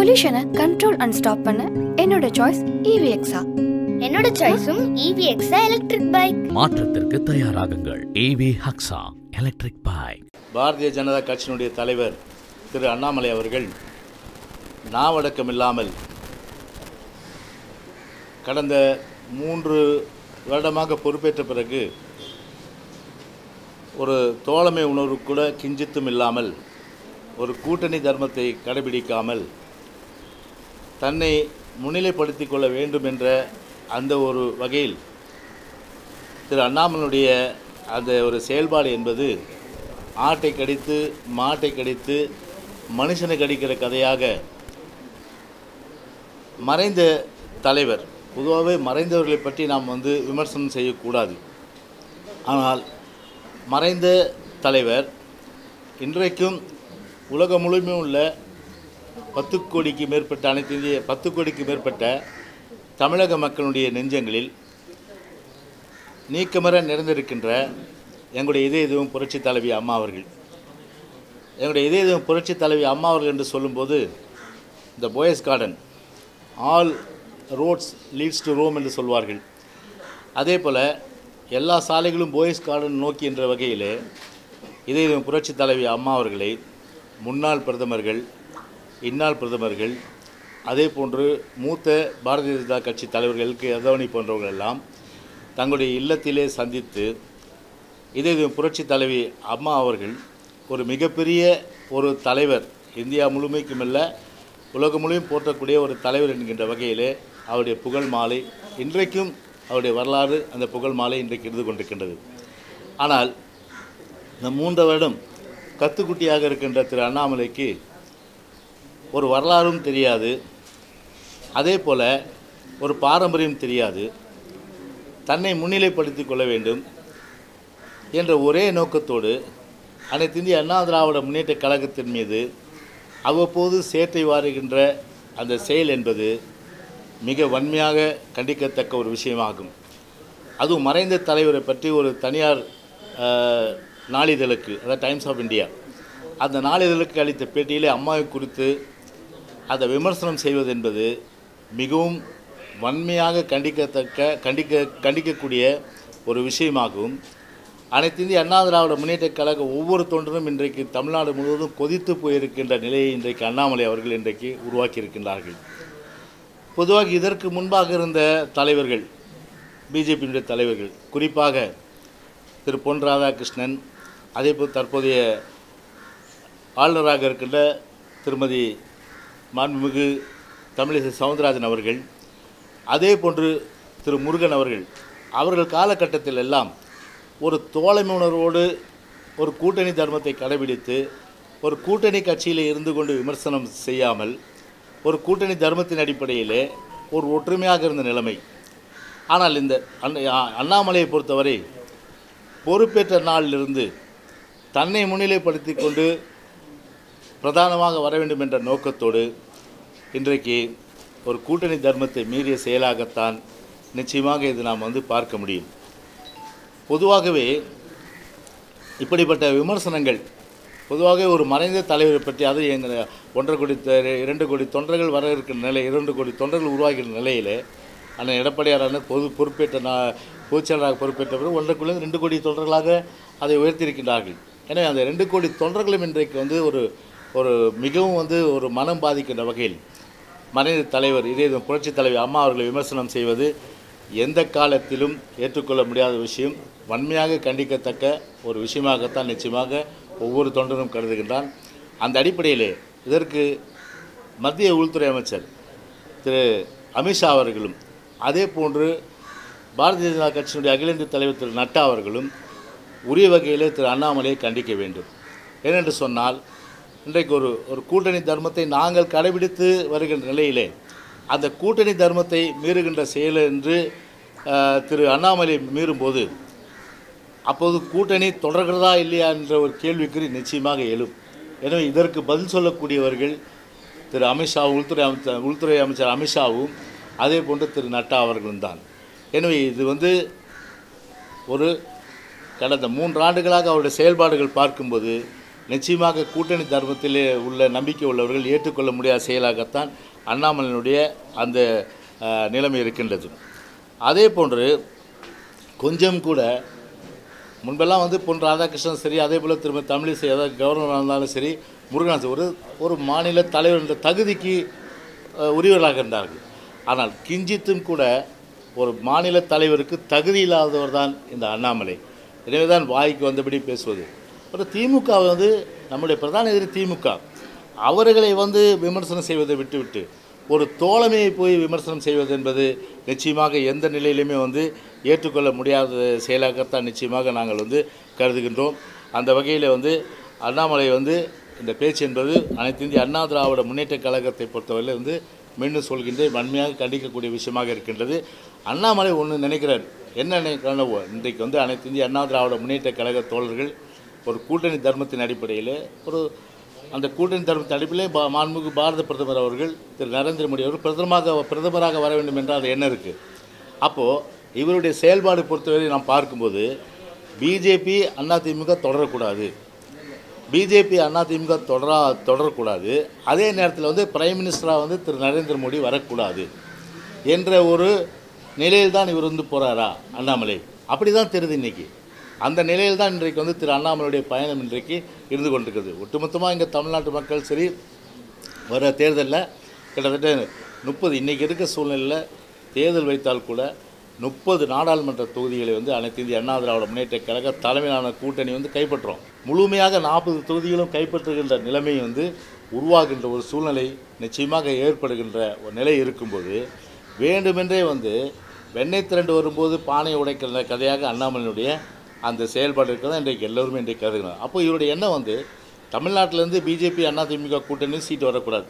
பொல்யூஷனை control and stop பண்ண என்னோட choice இவிஎக்ஸா என்னோட சாய்ஸும் இவிஎக்ஸா எலக்ட்ரிக் பைக் மாற்றத்திற்கு தயாராகுங்கள் ஏவி ஹக்ஸா எலக்ட்ரிக் பைக் பாரதிய ஜனதா கட்சியினுடைய தலைவர் திரு அண்ணாமலை அவர்கள் நாவடக்கம் இல்லாமல் கடந்த மூன்று வருடமாக பொறுப்பேற்ற பிறகு ஒரு தோழமை உணர்வு கூட கிஞ்சித்தும் இல்லாமல் ஒரு கூட்டணி தர்மத்தை கடைபிடிக்காமல் தன்னை முன்னிலைப்படுத்திக் கொள்ள வேண்டும் என்ற அந்த ஒரு வகையில் திரு அண்ணாமலையுடைய அந்த ஒரு செயல்பாடு என்பது ஆட்டை கடித்து மாட்டை கடித்து மனுஷனை கடிக்கிற கதையாக மறைந்த தலைவர் பொதுவாகவே மறைந்தவர்களை பற்றி நாம் வந்து விமர்சனம் செய்யக்கூடாது ஆனால் மறைந்த தலைவர் இன்றைக்கும் உலகம் முழுமையும் உள்ள பத்து கோடிக்கு மேற்பட்ட அனைத்து இந்திய பத்து கோடிக்கு மேற்பட்ட தமிழக மக்களுடைய நெஞ்சங்களில் நீக்கமர நிறைந்திருக்கின்ற எங்களுடைய இதய தெய்வம் புரட்சி தலைவி அம்மா அவர்கள் எங்களுடைய இதய தெய்வம் புரட்சி தலைவி அம்மா அவர்கள் என்று சொல்லும்போது இந்த Poes Garden all roads leads to Rome என்று சொல்வார்கள் அதே போல் எல்லா சாலைகளும் போயஸ் கார்டன் நோக்கி என்ற வகையிலே இதய தெய்வம் புரட்சி தலைவி அம்மா அவர்களை முன்னாள் பிரதமர்கள் இந்நாள் பிரதமர்கள் அதே போன்று மூத்த பாரதிய ஜனதா கட்சி தலைவர்களுக்கு எதவணி போன்றவர்கள் எல்லாம் தங்களுடைய இல்லத்திலே சந்தித்து இதே இது புரட்சி தலைவி அம்மா அவர்கள் ஒரு மிகப்பெரிய ஒரு தலைவர் இந்தியா முழுமைக்கும் அல்ல உலகம் முழுமையும் போற்றக்கூடிய ஒரு தலைவர் என்கின்ற வகையிலே அவருடைய புகழ் மாலை இன்றைக்கும் அவருடைய வரலாறு அந்த புகழ் மாலை இன்றைக்கு இருந்து கொண்டிருக்கின்றது ஆனால் இந்த மூன்று வருடம் கத்துக்குட்டியாக இருக்கின்ற திரு அண்ணாமலைக்கு ஒரு வரலாறும் தெரியாது அதே போல் ஒரு பாரம்பரியம் தெரியாது தன்னை முன்னிலைப்படுத்திக் கொள்ள வேண்டும் என்ற ஒரே நோக்கத்தோடு அனைத்து இந்திய அண்ணா திராவிட முன்னேற்ற கழகத்தின் மீது அவ்வப்போது சேற்றை வாருகின்ற அந்த செயல் என்பது மிக வன்மையாக கண்டிக்கத்தக்க ஒரு விஷயமாகும் அதுவும் மறைந்த தலைவரை பற்றி ஒரு தனியார் அஹ், நாளிதழுக்கு அதாவது டைம்ஸ் ஆஃப் இந்தியா அந்த நாளிதழுக்கு அளித்த பேட்டியிலே அம்மாவை குறித்து அந்த விமர்சனம் செய்வது என்பது மிகவும் வன்மையாக கண்டிக்கத்தக்க கண்டிக்க கண்டிக்கக்கூடிய ஒரு விஷயமாகும் அனைத்து இந்திய அண்ணா திராவிட முன்னேற்றக் கழக ஒவ்வொரு தொண்டரும் இன்றைக்கு தமிழ்நாடு முழுவதும் கொதித்து போயிருக்கின்ற நிலையை இன்றைக்கு அண்ணாமலை அவர்கள் இன்றைக்கு உருவாக்கியிருக்கின்றார்கள் பொதுவாக இதற்கு முன்பாக இருந்த தலைவர்கள் பிஜேபியினுடைய தலைவர்கள் குறிப்பாக திரு பொன் ராதாகிருஷ்ணன் அதேபோல் தற்போதைய ஆளுநராக இருக்கின்ற திருமதி மாண்புமிகு தமிழிசை சவுந்தரராஜன் அவர்கள் அதே போன்று திரு முருகன் அவர்கள் அவர்கள் காலகட்டத்தில் எல்லாம் ஒரு தோழமை உணர்வோடு ஒரு கூட்டணி தர்மத்தை கடைபிடித்து ஒரு கூட்டணி கட்சியில் இருந்து கொண்டு விமர்சனம் செய்யாமல் ஒரு கூட்டணி தர்மத்தின் அடிப்படையிலே ஒரு ஒற்றுமையாக இருந்த நிலைமை ஆனால் இந்த அண்ண- அ- அண்ணாமலையை பொறுத்தவரை பொறுப்பேற்ற நாளிலிருந்து தன்னை முன்னிலைப்படுத்தி கொண்டு பிரதானமாக வர வேண்டும் என்ற நோக்கத்தோடு இன்றைக்கு ஒரு கூட்டணி தர்மத்தை மீறிய செயலாகத்தான் நிச்சயமாக இது நாம் வந்து பார்க்க முடியும் பொதுவாகவே இப்படிப்பட்ட விமர்சனங்கள் பொதுவாக ஒரு மறைந்த தலைவரை பற்றி அது எங்கள் ஒன்றரை கோடி த- இரண்டு கோடி தொண்டர்கள் வர இருக்கிற நிலை இரண்டு கோடி தொண்டர்கள் உருவாகிற நிலையில் அண்ணன் எடப்பாடியாரான பொது பொறுப்பேற்ற நா பொதுச்செயலராக பொறுப்பேற்ற பிறகு ஒன்றரைக்குள்ளே ரெண்டு கோடி தொண்டர்களாக அதை உயர்த்தியிருக்கின்றார்கள் எனவே அந்த ரெண்டு கோடி தொண்டர்களும் இன்றைக்கு வந்து ஒரு ஒரு மிகவும் வந்து ஒரு மனம் பாதிக்கின்ற வகையில் மறைந்த தலைவர் இதே இது புரட்சித் தலைவர் அம்மா அவர்களை விமர்சனம் செய்வது எந்த காலத்திலும் ஏற்றுக்கொள்ள முடியாத விஷயம் வன்மையாக கண்டிக்கத்தக்க ஒரு விஷயமாகத்தான் நிச்சயமாக ஒவ்வொரு தொண்டரும் கருதுகின்றான் அந்த அடிப்படையிலே இதற்கு மத்திய உள்துறை அமைச்சர் திரு அமித்ஷா அவர்களும் அதே போன்று பாரதிய ஜனதா கட்சியினுடைய அகில இந்திய தலைவர் திரு நட்டா அவர்களும் உரிய வகையிலே திரு அண்ணாமலையை கண்டிக்க வேண்டும் ஏனென்று சொன்னால் இன்றைக்கு ஒரு ஒரு கூட்டணி தர்மத்தை நாங்கள் கடைபிடித்து வருகின்ற நிலையிலே அந்த கூட்டணி தர்மத்தை மீறுகின்ற செயல் என்று அஹ், திரு அண்ணாமலை மீறும்போது அப்போது கூட்டணி தொடர்கிறதா இல்லையா என்ற ஒரு கேள்விக்குறி நிச்சயமாக எழும் எனவே இதற்கு பதில் சொல்லக்கூடியவர்கள் திரு அமித்ஷா உள்துறை அமைச்சர் உள்துறை அமைச்சர் அமித்ஷாவும் அதே போன்று திரு நட்டா அவர்களும் தான் எனவே இது வந்து ஒரு கடந்த மூன்று ஆண்டுகளாக அவருடைய செயல்பாடுகள் பார்க்கும்போது நிச்சயமாக கூட்டணி தர்மத்திலே உள்ள நம்பிக்கை உள்ளவர்கள் ஏற்றுக்கொள்ள முடியாத செயலாகத்தான் அண்ணாமலையினுடைய அந்த அஹ், நிலைமை இருக்கின்றது அதே போன்று கொஞ்சம் கூட முன்பெல்லாம் வந்து பொன் ராதாகிருஷ்ணன் சரி அதே போல் திரும்ப தமிழிசை ஏதாவது கவர்னராக இருந்தாலும் சரி முருகன் ஒரு ஒரு மாநில தலைவர் என்ற தகுதிக்கு அஹ், உரியவர்களாக இருந்தார்கள் ஆனால் கிஞ்சித்தும் கூட ஒரு மாநில தலைவருக்கு தகுதி இல்லாதவர் தான் இந்த அண்ணாமலை எனவே தான் வாய்க்கு வந்தபடி பேசுவது ஒரு திமுக வந்து நம்முடைய பிரதான எதிரி திமுக அவர்களை வந்து விமர்சனம் செய்வதை விட்டுவிட்டு ஒரு தோழமையை போய் விமர்சனம் செய்வது என்பது நிச்சயமாக எந்த நிலையிலுமே வந்து ஏற்றுக்கொள்ள முடியாத செயலாகத்தான் நிச்சயமாக நாங்கள் வந்து கருதுகின்றோம் அந்த வகையில் வந்து அண்ணாமலை வந்து இந்த பேச்சு என்பது அனைத்து இந்திய அண்ணா திராவிட முன்னேற்ற கழகத்தை பொறுத்தவரை வந்து மீண்டும் சொல்கின்றேன் வன்மையாக கண்டிக்கக்கூடிய விஷயமாக இருக்கின்றது அண்ணாமலை ஒன்று நினைக்கிறார் என்ன நினைக்கிறாங்க இன்றைக்கு வந்து அனைத்து இந்திய அண்ணா திராவிட முன்னேற்ற கழக தோழர்கள் ஒரு கூட்டணி தர்மத்தின் அடிப்படையில் ஒரு அந்த கூட்டணி தர்மத்தின் அடிப்படையிலே பா மாண்புமிகு பாரத பிரதமர் அவர்கள் திரு நரேந்திர மோடி அவர்கள் பிரதமராக பிரதமராக வர வேண்டும் என்றால் அது என்ன இருக்குது அப்போது இவருடைய செயல்பாடு பொறுத்தவரை நாம் பார்க்கும்போது பிஜேபி அதிமுக தொடரக்கூடாது பிஜேபி அதிமுக தொடரா தொடரக்கூடாது அதே நேரத்தில் வந்து பிரைம் மினிஸ்டராக வந்து திரு நரேந்திர மோடி வரக்கூடாது என்ற ஒரு நிலையில் தான் இவர் வந்து போகிறாரா அண்ணாமலை அப்படி தான் தெரியுது இன்னைக்கு அந்த நிலையில் தான் இன்றைக்கு வந்து திரு அண்ணாமலையுடைய பயணம் இன்றைக்கு இருந்து கொண்டிருக்குது ஒட்டுமொத்தமாக இங்கே தமிழ்நாட்டு மக்கள் சரி வர தேர்தலில் கிட்டத்தட்ட முப்பது இன்றைக்கி இருக்க சூழ்நிலையில் தேர்தல் வைத்தால் கூட முப்பது நாடாளுமன்ற தொகுதிகளை வந்து அனைத்து இந்திய அண்ணா திராவிட முன்னேற்ற கழக தலைமையிலான கூட்டணி வந்து கைப்பற்றும் முழுமையாக நாற்பது தொகுதிகளும் கைப்பற்றுகின்ற நிலைமை வந்து உருவாகின்ற ஒரு சூழ்நிலை நிச்சயமாக ஏற்படுகின்ற ஒரு நிலை இருக்கும்போது வேண்டுமென்றே வந்து வெண்ணெய் திரண்டு வரும்போது பானை உடைக்கிற கதையாக அண்ணாமலையினுடைய அந்த செயல்பாடு இருக்கிறதா இன்றைக்கு எல்லோருமே இன்றைக்கு கருதுகிறாங்க அப்போ இவருடைய எண்ணம் வந்து தமிழ்நாட்டிலேருந்து பிஜேபி அதிமுக கூட்டணி சீட்டு வரக்கூடாது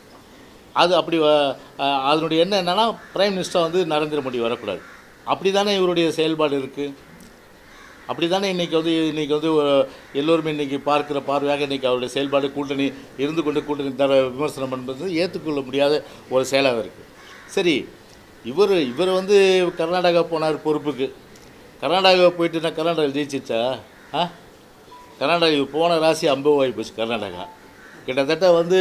அது அப்படி வ- அஹ் அதனுடைய எண்ணம் என்னென்னா பிரைம் மினிஸ்டர் வந்து நரேந்திர மோடி வரக்கூடாது அப்படி தானே இவருடைய செயல்பாடு இருக்குது அப்படி தானே இன்றைக்கி வந்து இன்றைக்கி வந்து ஒரு- எல்லோருமே இன்றைக்கி பார்க்குற பார்வையாக இன்றைக்கி அவருடைய செயல்பாடு கூட்டணி இருந்து கொண்டு கூட்டணி தர விமர்சனம் பண்ணுறது ஏற்றுக்கொள்ள முடியாத ஒரு செயலாக இருக்குது சரி இவர் இவர் வந்து கர்நாடகா போனார் பொறுப்புக்கு கர்நாடகா போயிட்டு நான் கர்நாடகா ஜெயிச்சிச்சா ஆ கர்நாடகா இவர் போன ராசி அம்பவாகி போச்சு கர்நாடகா கிட்டத்தட்ட வந்து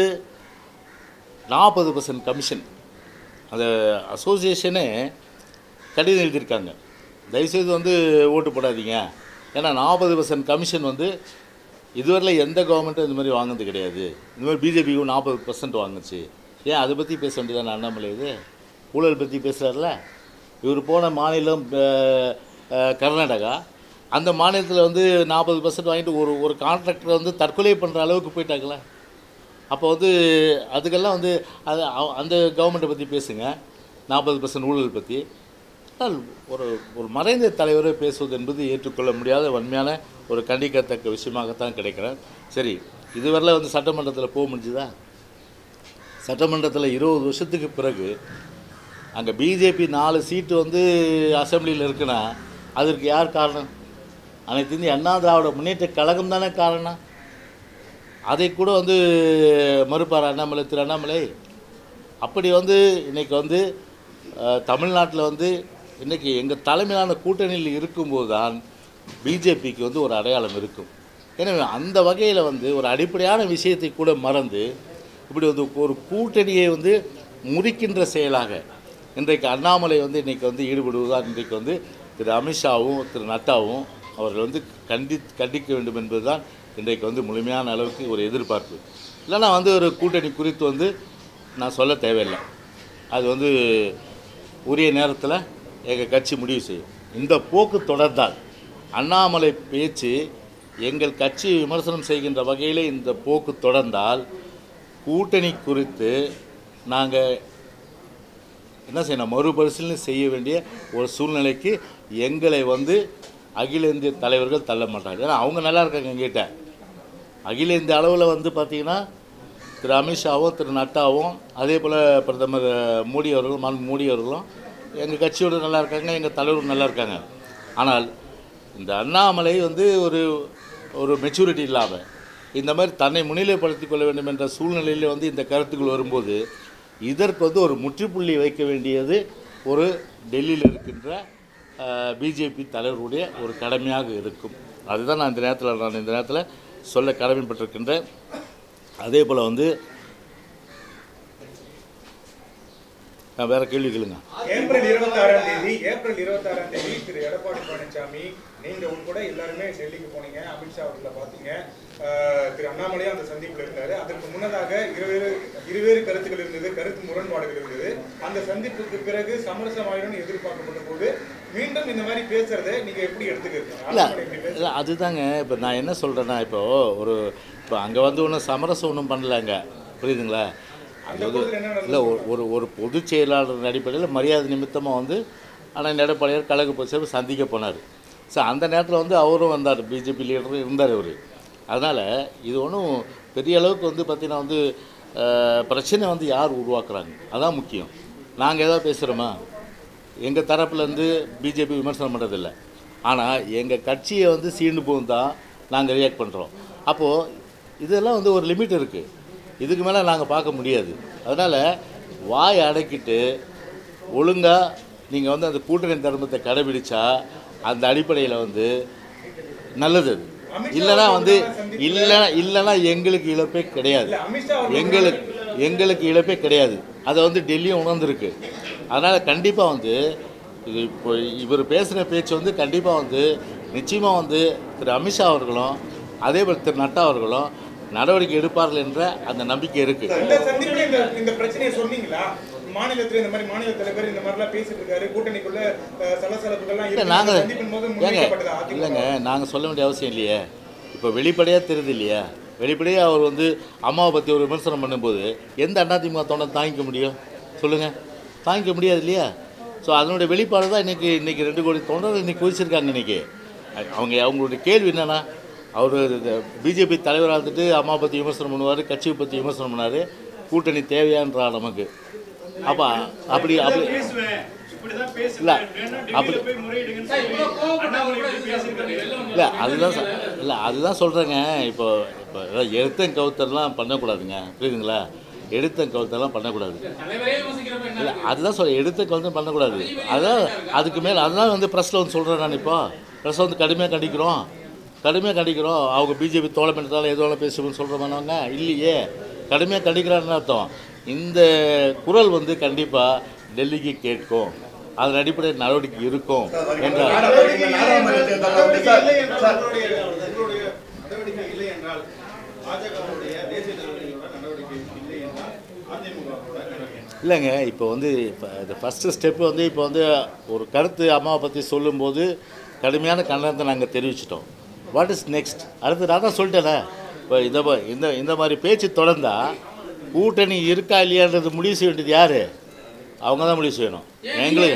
நாற்பது பர்சன்ட் கமிஷன் அந்த அசோசியேஷனே கடிதம் எழுதியிருக்காங்க தயவுசெய்து வந்து ஓட்டு போடாதீங்க ஏன்னா நாற்பது பர்சன்ட் கமிஷன் வந்து இதுவரையில் எந்த கவர்மெண்ட்டும் இந்த மாதிரி வாங்கினது கிடையாது இந்த மாதிரி பிஜேபிக்கும் நாற்பது பர்சன்ட் வாங்குச்சு ஏன் அதை பற்றி பேச வேண்டியதானே அண்ணாமலை இது ஊழல் பற்றி பேசுகிறார்ல இவர் போன மாநிலம் அஹ், அஹ், கர்நாடகா அந்த மாநிலத்தில் வந்து நாற்பது பர்சன்ட் வாங்கிட்டு ஒரு ஒரு கான்ட்ராக்டரை வந்து தற்கொலை பண்ணுற அளவுக்கு போயிட்டாங்களே அப்போ வந்து அதுக்கெல்லாம் வந்து அது அவ- அந்த கவர்மெண்ட்டை பற்றி பேசுங்க நாற்பது பர்சன்ட் ஊழல் பற்றி ஆனால் ஒரு ஒரு மறைந்த தலைவரை பேசுவது என்பது ஏற்றுக்கொள்ள முடியாத வன்மையான ஒரு கண்டிக்கத்தக்க விஷயமாகத்தான் கிடைக்கிறேன் சரி இதுவரையில் வந்து சட்டமன்றத்தில் போக முடிஞ்சுதா சட்டமன்றத்தில் இருபது வருஷத்துக்கு பிறகு அங்கே பிஜேபி நாலு சீட்டு வந்து அசெம்பிளியில் இருக்குன்னா அதற்கு யார் காரணம் அனைத்து இந்திய அண்ணா திராவிட முன்னேற்ற கழகம் தானே காரணம் அதை கூட வந்து மறுப்பார் அண்ணாமலை திரு அண்ணாமலை அப்படி வந்து இன்னைக்கு வந்து தமிழ்நாட்டில் வந்து இன்றைக்கி எங்கள் தலைமையிலான கூட்டணியில் இருக்கும்போது தான் பிஜேபிக்கு வந்து ஒரு அடையாளம் இருக்கும் எனவே அந்த வகையில் வந்து ஒரு அடிப்படையான விஷயத்தை கூட மறந்து இப்படி வந்து ஒரு கூட்டணியை வந்து முறிக்கின்ற செயலாக இன்றைக்கு அண்ணாமலை வந்து இன்றைக்கி வந்து ஈடுபடுவதால் இன்றைக்கு வந்து திரு அமித்ஷாவும் திரு நட்டாவும் அவர்கள் வந்து கண்டி கண்டிக்க வேண்டும் என்பதுதான் இன்றைக்கு வந்து முழுமையான அளவுக்கு ஒரு எதிர்பார்ப்பு இல்லைன்னா வந்து ஒரு கூட்டணி குறித்து வந்து நான் சொல்ல தேவையில்லை அது வந்து உரிய நேரத்தில் எங்கள் கட்சி முடிவு செய்யும் இந்த போக்கு தொடர்ந்தால் அண்ணாமலை பேச்சு எங்கள் கட்சி விமர்சனம் செய்கின்ற வகையில் இந்த போக்கு தொடர்ந்தால் கூட்டணி குறித்து நாங்கள் என்ன செய்யணும் மறுபரிசீலனை செய்ய வேண்டிய ஒரு சூழ்நிலைக்கு எங்களை வந்து அகில இந்திய தலைவர்கள் தள்ள மாட்டாங்க ஏன்னா அவங்க நல்லா இருக்காங்க எங்கிட்ட அகில இந்திய அளவில் வந்து பார்த்திங்கன்னா திரு அமித்ஷாவும் திரு நட்டாவும் அதே போல் பிரதமர் மோடி அவர்களும் மாண்பு மோடி அவர்களும் எங்கள் கட்சியோடு நல்லா இருக்காங்க எங்கள் தலைவரும் நல்லா இருக்காங்க ஆனால் இந்த அண்ணாமலை வந்து ஒரு ஒரு மெச்சூரிட்டி இல்லாமல் இந்த மாதிரி தன்னை முன்னிலைப்படுத்திக் கொள்ள வேண்டும் என்ற சூழ்நிலையில் வந்து இந்த கருத்துக்கள் வரும்போது இதற்கு வந்து ஒரு முற்றுப்புள்ளி வைக்க வேண்டியது ஒரு டெல்லியில் இருக்கின்ற பிஜேபி தலைவருடைய ஒரு கடமையாக இருக்கும் அதுதான் நான் இந்த நேரத்தில் நான் இந்த நேரத்தில் சொல்ல கடமைப்பட்டிருக்கின்றேன் அதே போல் வந்து நான் வேறு கேள்வி கேளுங்க ஏப்ரல் இருபத்தாறாம் தேதி ஏப்ரல் இருபத்தாறாம் தேதி திரு எடப்பாடி பழனிசாமி நீங்க உட்பட எல்லாருமே டெல்லிக்கு போனீங்க அமித்ஷா அவர்களை பார்த்தீங்க ஆஹ் திரு அண்ணாமலையும் அந்த சந்திப்புல இருந்தாரு அதற்கு முன்னதாக இருவேறு இருவேறு கருத்துக்கள் இருந்தது கருத்து முரண்பாடுகள் இருந்தது அந்த சந்திப்புக்கு பிறகு சமரசமாயிடும் எதிர்பார்க்கப்பட்ட போது மீண்டும் இந்த மாதிரி பேசுறதை நீங்க எப்படி எடுத்துக்கிறீங்க இல்லை அண்ணாமலை இப்படி பேசுறது இல்லை அதுதாங்க இப்போ நான் என்ன சொல்கிறேன்னா இப்போ ஒரு இப்போ அங்கே வந்து ஒன்றும் சமரசம் ஒன்றும் பண்ணலங்க புரியுதுங்களா அந்த அதாவது கூட்டத்தில் என்ன நடந்தது? இல்லை ஒரு ஒரு ஒரு பொதுச் செயலாளர் அடிப்படையில் மரியாதை நிமித்தமாக வந்து ஆனால் எடப்பாடியார் கழக பொதுச்செயலர் சந்திக்க போனார் ஸோ அந்த நேரத்தில் வந்து அவரும் வந்தார் பிஜேபி லீடரும் இருந்தார் அவர் அதனால் இது ஒன்றும் பெரிய அளவுக்கு வந்து பார்த்திங்கன்னா வந்து அஹ், பிரச்சனை வந்து யார் உருவாக்குறாங்க அதான் முக்கியம் நாங்கள் ஏதாவது பேசுகிறோமா எங்கள் தரப்புலேருந்து பிஜேபி விமர்சனம் பண்ணுறதில்ல ஆனால் எங்கள் கட்சியை வந்து சீண்டு போகும் தான் நாங்கள் ரியாக்ட் பண்ணுறோம் அப்போது இதெல்லாம் வந்து ஒரு லிமிட் இருக்குது இதுக்கு மேலே நாங்கள் பார்க்க முடியாது அதனால் வாய் அடக்கிட்டு ஒழுங்காக நீங்கள் வந்து அந்த கூட்டணி தர்மத்தை கடைபிடிச்சா அந்த அடிப்படையில் வந்து நல்லது அது இல்லைன்னா வந்து இல்லை இல்லைன்னா எங்களுக்கு இழப்பே கிடையாது இல்ல அமித்ஷா அவர்கள் எங்களுக்கு எங்களுக்கு இழப்பே கிடையாது அதை வந்து டெல்லியும் உணர்ந்திருக்கு அதனால் கண்டிப்பாக வந்து இது இப்போ இவர் பேசுகிற பேச்சு வந்து கண்டிப்பாக வந்து நிச்சயமாக வந்து திரு அமித்ஷா அவர்களும் அதே போல் திரு நட்டா அவர்களும் நடவடிக்கை எடுப்பார்கள் என்ற அந்த நம்பிக்கை இருக்குது இந்த சந்திப்புல இந்த இந்த பிரச்சனையை சொன்னீங்களா மாநிலத்துல இந்த மாதிரி மாநில தலைவர் இந்த மாதிரிலாம் பேசிட்டு இருக்காரு கூட்டணிக்குள்ள அஹ், சலசலப்புகள்லாம் இல்லை இருக்கு. நாங்கள் சந்திப்பின் போது ஏங்க முன்வைக்கப்பட்டதா அதிமுக? இல்லைங்க நாங்கள் சொல்ல வேண்டிய அவசியம் இல்லையே இப்போ வெளிப்படையாக தெரியுது இல்லையா வெளிப்படையாக அவர் வந்து அம்மாவை பற்றி ஒரு விமர்சனம் பண்ணும்போது எந்த அதிமுக தொண்டை தாங்கிக்க முடியும் சொல்லுங்கள் தாங்கிக்க முடியாது இல்லையா ஸோ அதனுடைய வெளிப்பாடு தான் இன்றைக்கி இன்றைக்கி ரெண்டு கோடி தொண்டர்கள் இன்றைக்கி குதிச்சிருக்காங்க இன்றைக்கி அவங்க அவங்களுடைய கேள்வி என்னென்னா அவர் பிஜேபி தலைவராக இருந்துட்டு அம்மா பற்றி விமர்சனம் பண்ணுவார் கட்சியை பற்றி விமர்சனம் பண்ணார் கூட்டணி தேவையான்றா நமக்கு அப்போ அப்படி அப்படி இல்லை அப்படி இல்லை அதுதான் சொ- இல்லை அதுதான் சொல்கிறேங்க இப்போ இப்போ அதாவது எடுத்தம் கவுத்தெல்லாம் பண்ணக்கூடாதுங்க புரியுதுங்களா எடுத்தம் கவுத்தெல்லாம் பண்ணக்கூடாது இல்லை அதுதான் சொல்ல எடுத்த கவுத்தம் பண்ணக்கூடாது அதான் அதுக்கு மேலே அதுதான் வந்து ப்ரெஸ்ஸில் வந்து சொல்கிறேன் நான் இப்போ ப்ரெஸ்ஸில் வந்து கடுமையாக கண்டிக்கிறோம் கடுமையாக கண்டிக்கிறோம் அவங்க பிஜேபி தோழம் எடுத்தாலும் எது வேணாலும் பேசுவோம்னு சொல்கிறோமானவங்க இல்லையே கடுமையாக கண்டிக்கிறான்னு அர்த்தம் இந்த குரல் வந்து கண்டிப்பாக டெல்லிக்கு கேட்கும் அதன் அடிப்படையில் நடவடிக்கை இருக்கும் என்ற நடவடிக்கை இல்லை என்றால் உங்களுடைய- உங்களுடைய நடவடிக்கை இல்லை என்றால் பாஜகவுடைய தேசிய தலைவர்களோட நடவடிக்கை இல்லை என்றால் அதிமுகவோட நடவடிக்கை இல்லைங்க இப்போ வந்து இப்போ இந்த ஃபஸ்ட்டு ஸ்டெப்பு வந்து இப்போ வந்து ஒரு கருத்து அம்மாவை பற்றி சொல்லும்போது கடுமையான கண்டனத்தை நாங்கள் தெரிவிச்சிட்டோம் வாட் இஸ் நெக்ஸ்ட் அடுத்து நான் தான் சொல்லிட்டேனே இப்போ இந்த மா- இந்த இந்த மாதிரி பேச்சு தொடர்ந்தா கூட்டணி இருக்கா இல்லையான்றது முடிவு செய்ய வேண்டியது யார் அவங்க தான் முடிவு செய்யணும் எங்களுக்கு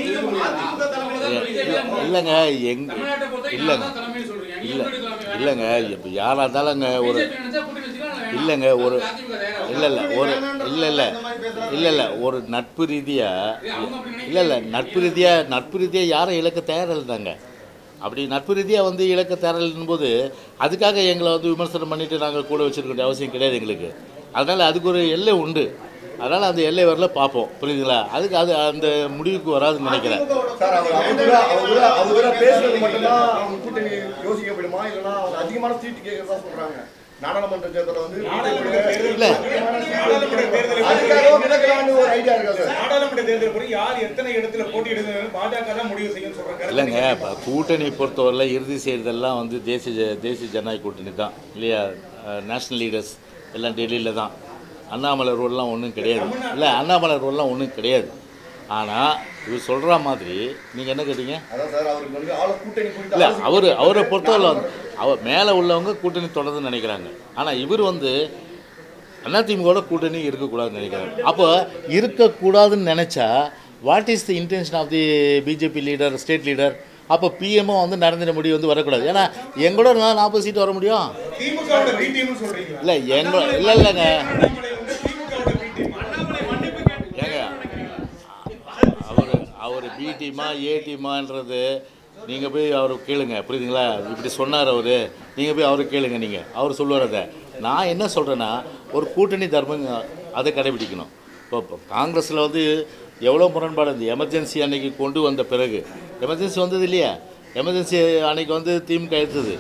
இல்லைங்க எங்க இல்லைங்க இல்லை இல்லைங்க இப்போ யாராக இருந்தாலுங்க ஒரு இல்லைங்க ஒரு இல்லை இல்லை ஒரு இல்லை இல்லை இல்லை இல்லை ஒரு நட்பு ரீதியாக இல்லை இல்லை நட்பு ரீதியாக நட்பு ரீதியாக யாரும் இழக்க தயாரில்லைங்க அப்படி நட்பு ரீதியாக வந்து இழக்க தயாரில்லும் போது அதுக்காக எங்களை வந்து விமர்சனம் பண்ணிட்டு நாங்கள் கூட வச்சிருக்க வேண்டிய அவசியம் கிடையாது எங்களுக்கு அதனால் அதுக்கு ஒரு எல்லை உண்டு அதனால் அந்த எல்லை வரல பார்ப்போம் புரியுதுங்களா அதுக்கு அது அந்த முடிவுக்கு வராதுன்னு நினைக்கிறேன் சார் அவர் அவங்கள அவங்கள அவங்கள பேசுறது மட்டும்தான் அவங்க கூட்டணி யோசிக்கப்படுமா இல்லைன்னா அவங்க அதிகமான சீட்டு கேட்கறதா சொல்றாங்க நாடாளுமன்ற தேர்தலில் வந்து நாடாளுமன்ற தேர்தல் இல்லை. நாடாளுமன்ற தேர்தல் அதுக்காக விலகலாம்னு ஒரு ஐடியா இருக்கா சார் நாடாளுமன்ற தேர்தல் கூட யார் எத்தனை இடத்துல போட்டியிடுது பாஜக தான் முடிவு செய்யும் சொல்றாங்க இல்லைங்க இப்போ கூட்டணி பொறுத்தவரையில் இறுதி செய்கிறதெல்லாம் வந்து தேசிய ஜ- தேசிய ஜனநாயக கூட்டணி தான் இல்லையா நேஷ்னல் லீடர்ஸ் எல்லாம் டெல்லியில் தான் அண்ணாமலை ரோல்லாம் ஒன்றும் கிடையாது இல்லை அண்ணாமலை ரோல்லாம் ஒன்றும் கிடையாது ஆனால் இவர் சொல்கிற மாதிரி நீங்கள் என்ன கேட்டீங்க அதான் சார் அவருக்கு வந்து ஆள கூட்டணி குறித்து இல்லை ஆலோசனை அவர் பண்ணி- அவரை பொறுத்தவரை வந்து அவர் மேலே உள்ளவங்க கூட்டணி தொடர்ந்து நினைக்கிறாங்க ஆனால் இவர் வந்து அதிமுகவோட கூட்டணி இருக்கக்கூடாதுன்னு நினைக்கிறாங்க அப்போ இருக்கக்கூடாதுன்னு நினச்சா what is the intention of the BJP leader state leader அப்போ பிஎம்ஓ வந்து நரேந்திர மோடி வந்து வரக்கூடாது ஏன்னா எங்களோட நான் நாற்பது சீட் வர முடியும் திமுகவோட பி டீம்னு சொல்றீங்களா இல்லை எங்களோட இல்லை இல்லைங்க அண்ணாமலை வந்து திமுகவோட பி டீம் ஏங்க அவர் அவர் பி டீமா ஏ டீமான்றது நீங்கள் போய் அவர் கேளுங்க புரியுதுங்களா இப்படி சொன்னார் அவர் நீங்கள் போய் அவரை கேளுங்க நீங்கள் அவர் சொல்லுவார் அதை நான் என்ன சொல்கிறேன்னா ஒரு கூட்டணி தர்மம் அதை கடைபிடிக்கணும் இப்போ இப்போ காங்கிரஸில் வந்து எவ்வளோ முரண்பாடு இருந்தது எமர்ஜென்சி அன்னைக்கு கொண்டு வந்த பிறகு எமர்ஜென்சி வந்தது இல்லையா எமர்ஜென்சி அன்னைக்கு வந்து திமுக எடுத்தது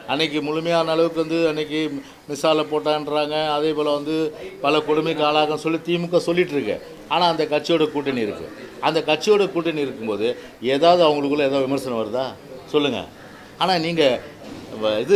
அன்னைக்கு முழுமையான அளவுக்கு வந்து அன்னைக்கு மிசாலை போட்டான்றாங்க அதே போல் வந்து பல கொடுமைக்கு ஆளாக சொல்லி திமுக சொல்லிட்டு இருக்கு ஆனால் அந்த கட்சியோட கூட்டணி இருக்குது அந்த கட்சியோட கூட்டணி இருக்கும்போது ஏதாவது அவங்களுக்குள்ள ஏதாவது விமர்சனம் வருதா சொல்லுங்கள் ஆனால் நீங்கள் இது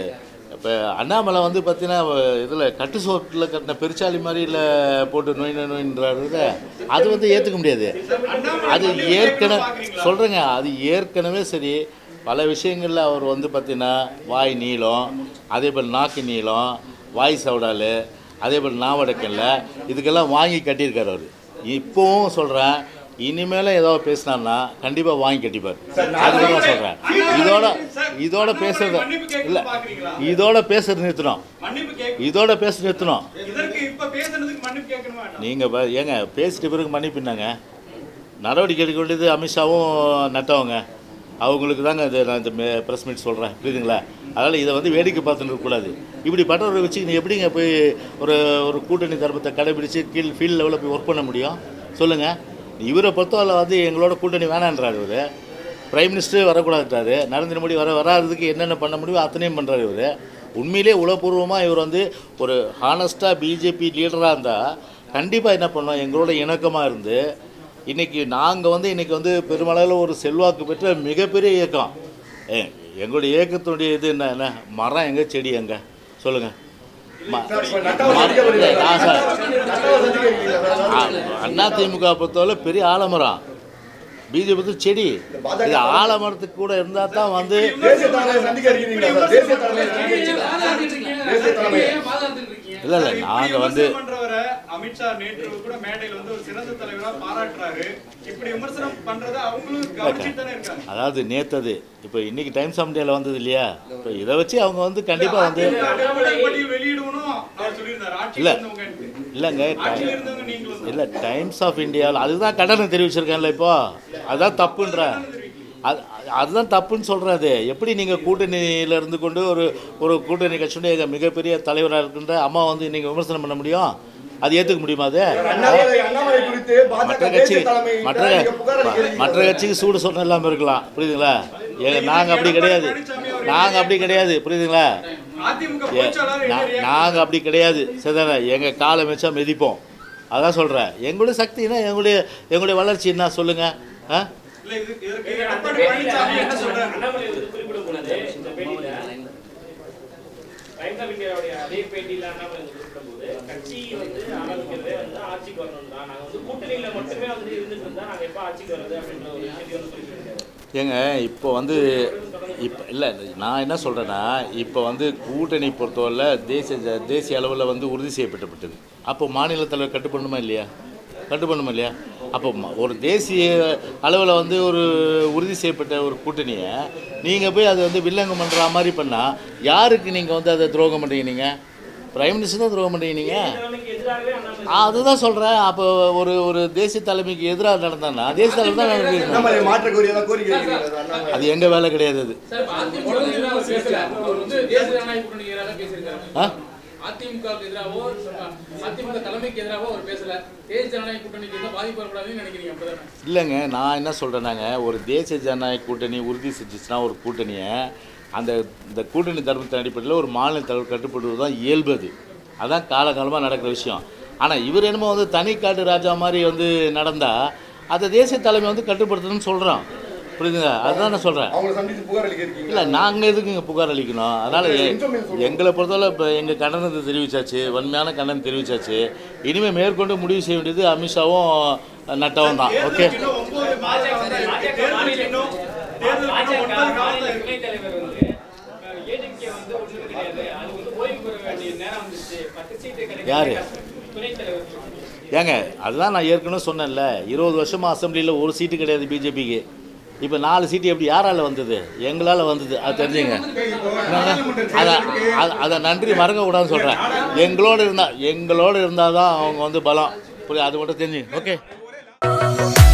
இப்போ அண்ணாமலை வந்து பார்த்தீங்கன்னா இதில் கட்டு சோட்டில் கட்டின பெருச்சாளி மாதிரி இல்லை போட்டு நோய் நோய் நோயின்றாரு அது வந்து ஏற்றுக்க முடியாது அது ஏற்கனவே சொல்கிறேங்க அது ஏற்கனவே சரி பல விஷயங்களில் அவர் வந்து பார்த்தீங்கன்னா வாய் நீளம் அதே போல் நாக்கு நீளம் வாய் சவுடால் அதே போல் நாவடக்கல்ல இதுக்கெல்லாம் வாங்கி கட்டியிருக்காரு அவர் இப்போவும் சொல்கிறேன் இனிமேலும் ஏதாவது பேசினான்னா கண்டிப்பாக வாங்கி கட்டிப்பார் அதுக்கு தான் சொல்கிறேன் இதோட இதோட பேசுறது இல்லை இதோட பேசுறது நிறுத்தணும் மன்னிப்பு கேட்க இதோட பேச நிறுத்தணும் இதற்கு இப்ப பேசுனதுக்கு மன்னிப்பு கேட்கணுமா வேண்டாமா? நீங்கள் ஏங்க பேசிட்ட பிறகு மன்னிப்பினாங்க நடவடிக்கை எடுக்க வேண்டியது அமித்ஷாவும் நட்டவங்க அவங்களுக்கு தாங்க இது நான் இந்த ப்ரெஸ் மீட் சொல்கிறேன் புரியுதுங்களா அதனால் இதை வந்து வேடிக்கை பார்த்துட்டு இருக்கக்கூடாது இப்படி பட்டவரை வச்சு நீ எப்படிங்க போய் ஒரு ஒரு கூட்டணி தர்மத்தை கடைபிடிச்சு கீழ் ஃபீல்ட் லெவலில் போய் ஒர்க் பண்ண முடியும் சொல்லுங்கள் இவரை பொறுத்தவரை வந்து எங்களோட கூட்டணி வேணான்றார் இவர் பிரைம் மினிஸ்டர் வரக்கூடாதுன்றாரு நரேந்திர மோடி வர வராததுக்கு என்னென்ன பண்ண முடியுமோ அத்தனையும் பண்ணுறாரு இவர் உண்மையிலே உளப்பூர்வமாக இவர் வந்து ஒரு ஹானஸ்ட்டாக பிஜேபி லீடராக இருந்தால் கண்டிப்பாக என்ன பண்ணோம் எங்களோட இணக்கமாக இருந்து இன்றைக்கி நாங்கள் வந்து இன்றைக்கி வந்து பெருமளவில் ஒரு செல்வாக்கு பெற்ற மிகப்பெரிய இயக்கம் ஏ எங்களுடைய இயக்கத்தினுடைய இது என்ன என்ன மரம் எங்கே செடி எங்கே சொல்லுங்கள் ம- சார், இப்ப நட்டாவை மரம் சந்திக்க இல்லை, வரீங்களா? நான் சார் நட்டாவை சந்திக்க இருக்கீங்களா சார்? அண்ணா திமுக பொறுத்தவரை பெரிய ஆலமரம் பிஜேபி பொறுத்த செடி பாஜக இது ஆலமரத்துக்கு கூட இருந்தால் தான் வந்து தேசிய தலைமையை சந்திக்க இருக்கீங்களா சார்? தேசிய தலைமையை சந்திக்க இருக்கீங்களா? தேசிய தலைமை இல்லை இல்லை இப்படி நாங்கள் வந்து விமர்சனம் பண்றவரை அமித்ஷா நேற்று கூட மேடையில் வந்து ஒரு சிறந்த தலைவரா பாராட்டுறாரு இப்படி விமர்சனம் பண்றதை அவங்களும் கவனிச்சுட்டு தானே இருக்காங்க அதாவது நேத்தது இப்போ இன்னைக்கு டைம்ஸ் ஆஃப் இந்தியாவில் வந்தது இல்லையா இப்போ இதை வச்சு அவங்க வந்து கண்டிப்பாக வந்து அடிப்படை பட்டியல் வெளியிடணும் அவர் சொல்லியிருந்தாரு ஆட்சியில் இல்ல. இருந்தவங்க இல்லைங்க ஆட்சியில் இருந்தவங்க நீங்களும் தான். இல்லை டைம்ஸ் ஆஃப் இந்தியாவில் அதுதான் கடனை தெரிவிச்சிருக்கேன்ல இப்போ அதான் தப்புன்ற அது அதுதான் தப்புன்னு சொல்கிறது எப்படி நீங்கள் கூட்டணியில் இருந்து கொண்டு ஒரு ஒரு கூட்டணி கட்சியுடைய மிகப்பெரிய தலைவராக இருக்கின்ற அம்மா வந்து நீங்கள் விமர்சனம் பண்ண முடியும் அது ஏற்றுக்க முடியுமா அது அண்ணாமலை அண்ணாமலை குறித்து மற்ற பாஜக கட்சி தேசிய தலைமை மற்ற நீங்க புகார் அளிக்கிறீங்களா? மற்ற கட்சிக்கு சூடு சொன்ன இல்லாமல் இருக்கலாம் புரியுதுங்களா ஏங்க நாங்கள் அப்படி கிடையாது நாங்கள் அப்படி கிடையாது புரியுதுங்களா அதிமுக ஏ, பொதுச்செயலாளர் என்ன நா- reaction? நாங்க அப்படி கிடையாது சரிதானே எங்க காலை வச்சா மிதிப்போம் அதான் சொல்றேன் எங்களுடைய சக்தினா எங்களுடைய எங்களுடைய வளர்ச்சி என்ன சொல்லுங்க ஆ? இல்ல இது இதற்கு எடப்பாடி பழனிசாமி என்ன சொல்றாரு அண்ணாமலை வந்து குறிப்பிட போனது இந்த பேட்டியில டைம்ஸ் ஆஃப் இந்தியாவுடைய அதே பேட்டியில அண்ணாமலை வந்து குறிப்பிடும்போது கட்சி வந்து ஆரம்பிக்கிறதே வந்து ஆட்சிக்கு வரணும் தான் நாங்க வந்து கூட்டணியில மட்டுமே வந்து இருந்துட்டு இருந்தா நாங்க எப்ப ஆட்சிக்கு வர்றது அப்படின்ற ஒரு விஷயத்தை வந்து குறிப்பிட்டிருக்காரு ஏங்க இப்போ வந்து இப்போ இல்லை நான் என்ன சொல்கிறேன்னா இப்போ வந்து கூட்டணி பொறுத்தவரை தேசிய ஜ- தேசிய அளவில் வந்து உறுதி செய்யப்பட்டப்பட்டது அப்போ மாநில தலைவர் கட்டுப்படணுமா இல்லையா கட்டுப்படணுமா இல்லையா அப்போ ம- ஒரு தேசிய அளவில் வந்து ஒரு உறுதி செய்யப்பட்ட ஒரு கூட்டணியை நீங்கள் போய் அதை வந்து வில்லங்கம் பண்ணுற மாதிரி பண்ணால் யாருக்கு நீங்கள் வந்து அதை துரோகம் பண்ணுறீங்க நீங்கள் பிரைம் மினிஸ்டர் தான் துரோகம் பண்ணுறீங்க நீங்கள் தலைமைக்கு எதிராகவே அண்ணாமலை ஆ, அதுதான் சொல்கிறேன் அப்போ ஒரு ஒரு தேசிய தலைமைக்கு எதிராக நடந்தான்னா தேசிய தலைவர் தான் நடந்திருக்கணும். அண்ணாமலை மாற்ற கோரி ஏதாவது கோரிக்கை வைக்கிறீங்களா சார்? அண்ணாமலை அது எங்கள் வேலை கிடையாது அது சார், இப்ப அதிமுக எதிராக அவர் பேசல. அவர் வந்து தேசிய ஜனநாயக கூட்டணிக்கு எதிராக பேசியிருக்காரு. ஆ அதிமுகவுக்கு எதிராகவோ அதிமுக தலைமைக்கு எதிராகவோ அவர் பேசல தேசிய ஜனநாயக கூட்டணிக்கு எந்த பாதிப்பு வரக்கூடாதுன்னு நினைக்கிறீங்க அப்படிதானே இல்லைங்க நான் என்ன சொல்கிறேன்னாங்க ஒரு தேசிய ஜனநாயக கூட்டணி உறுதி செஞ்சுச்சுன்னா ஒரு கூட்டணியை அந்த இந்த கூட்டணி தர்மத்தின் அடிப்படையில் ஒரு மாநில தலைவர் கட்டுப்படுவது தான் இயல்பு அது அதான் காலகாலமாக நடக்கிற விஷயம் ஆனால் இவர் என்னமோ வந்து தனி காட்டு ராஜா மாதிரி வந்து நடந்தால் அதை தேசிய தலைமை வந்து கட்டுப்படுத்தணும்னு சொல்கிறோம் புரியுதுங்க அதுதான் நான் சொல்கிறேன் அவங்களை சந்தித்து புகார் அளிக்க இருக்கீங்களா இல்லை நாங்கள் எதுக்கு இங்கே புகார் அளிக்கணும் அதனால் எங்களை பொறுத்தவரை இப்போ எங்கள் கண்டனத்தை தெரிவிச்சாச்சு வன்மையான கண்டனம் தெரிவிச்சாச்சு இனிமேல் மேற்கொண்டு முடிவு செய்ய வேண்டியது அமித்ஷாவும் நட்டாவும் தான் ஓகே தேர்தலுக்கு இன்னும் ஒன்பது மாதம் தான் இருக்கு. தேர்தலுக்கு இன்னும் தேர்தலுக்கு இன்னும் ஒன்பது காலம் தான் இருக்கு. துணைத் தலைவர் வந்து ஏடிஎம்கே வந்து ஒண்ணும் கிடையாது அது வந்து ஓய்வு பெற வேண்டிய நேரம் வந்துச்சு பத்து சீட்டு யாரு? கிடையாது துணைத் தலைவர் ஏங்க அதுதான் நான் ஏற்கனவே சொன்னேன்ல இருபது வருஷமாக அசெம்பிளியில் ஒரு சீட்டு கிடையாது பிஜேபிக்கு இப்போ நாலு சீட்டு எப்படி யாரால் வந்தது எங்களால் வந்தது அது தெரிஞ்சுங்க அதை அதை- அதை நன்றி மறக்க கூடாதுன்னு சொல்கிறேன் எங்களோடு இருந்தால் எங்களோடு இருந்தால் தான் அவங்க வந்து பலம் புரியுது அது மட்டும் தெரிஞ்சு ஓகே